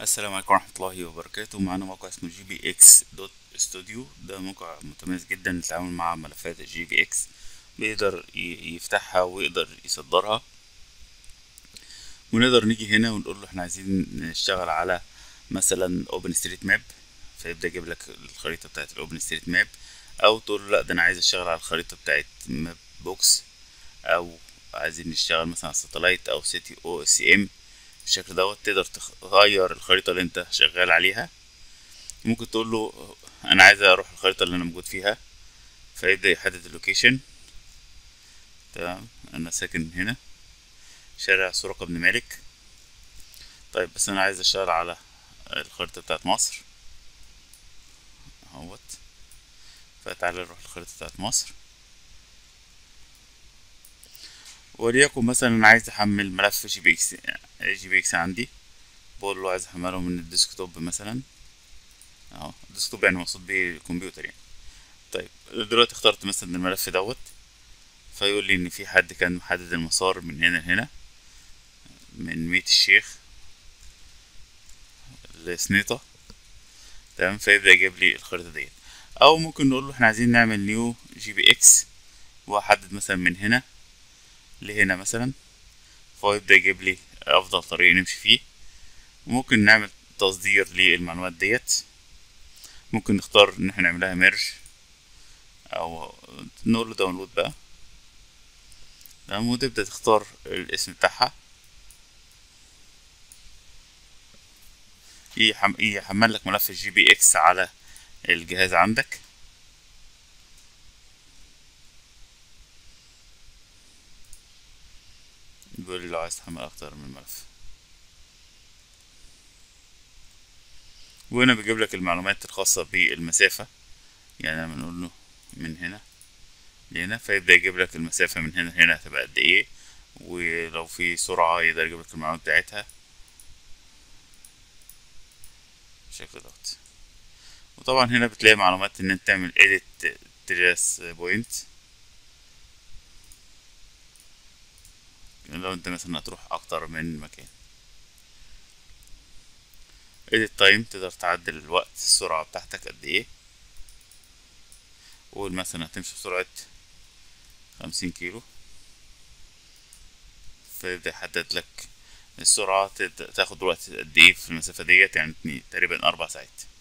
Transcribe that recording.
السلام عليكم ورحمة الله وبركاته معانا موقع اسمه جي بي اكس دوت استوديو ده موقع متميز جدا للتعامل مع ملفات الجي بي اكس بيقدر ي- يفتحها ويقدر يصدرها ونقدر نيجي هنا ونقول له احنا عايزين نشتغل على مثلا اوبن ستريت ماب فيبدأ يجيب لك الخريطة بتاعت الاوبن ستريت ماب او تقول له لا ده انا عايز اشتغل على الخريطة بتاعت ماب بوكس او عايزين نشتغل مثلا على ساتلايت او سيتي او سي ام بالشكل دوت تقدر تغير الخريطة اللي انت شغال عليها ممكن تقول له انا عايز اروح الخريطة اللي انا موجود فيها فيبدأ يحدد اللوكيشن تمام انا ساكن هنا شارع سرقة بن مالك طيب بس انا عايز اشتغل على الخريطة بتاعت مصر اهوت فتعالى نروح الخريطة بتاعت مصر وليكن مثلا انا عايز احمل ملف جي بي اكس جي بي اكس عندي بقول له عايز احمله من الديسكتوب مثلا اهو الديسكتوب يعني مقصود بيه الكمبيوتر يعني طيب دلوقتي اخترت مثلا الملف دوت فيقول لي ان في حد كان محدد المسار من هنا لهنا من ميت الشيخ لسنيطة تمام فيبدأ يجيب لي الخريطة ديت او ممكن نقول له احنا عايزين نعمل نيو جي بي اكس واحدد مثلا من هنا لهنا مثلا فهو يبدأ يجيب لي افضل طريق نمشي فيه ممكن نعمل تصدير للمعلومات ديت ممكن نختار ان احنا نعملها ميرج او نقول له داونلود بقى تمام وتبدأ تختار الاسم بتاعها يحم... يحمل لك ملف الجي بي اكس على الجهاز عندك بيقول لي لو عايز تحمل اكتر من ملف وهنا بيجيب لك المعلومات الخاصة بالمسافة يعني لما نقول له من هنا لهنا فيبدأ يجيب لك المسافة من هنا لهنا هتبقى قد ايه ولو في سرعة يقدر يجيب لك المعلومات بتاعتها بالشكل دوت وطبعا هنا بتلاقي معلومات ان انت تعمل edit trace point لو انت مثلا هتروح اكتر من مكان edit time تقدر تعدل الوقت السرعة بتاعتك قد ايه قول مثلا هتمشي بسرعة خمسين كيلو فيبدأ يحدد لك السرعة تاخد وقت قد ايه في المسافة ديت يعني تقريبا أربع ساعات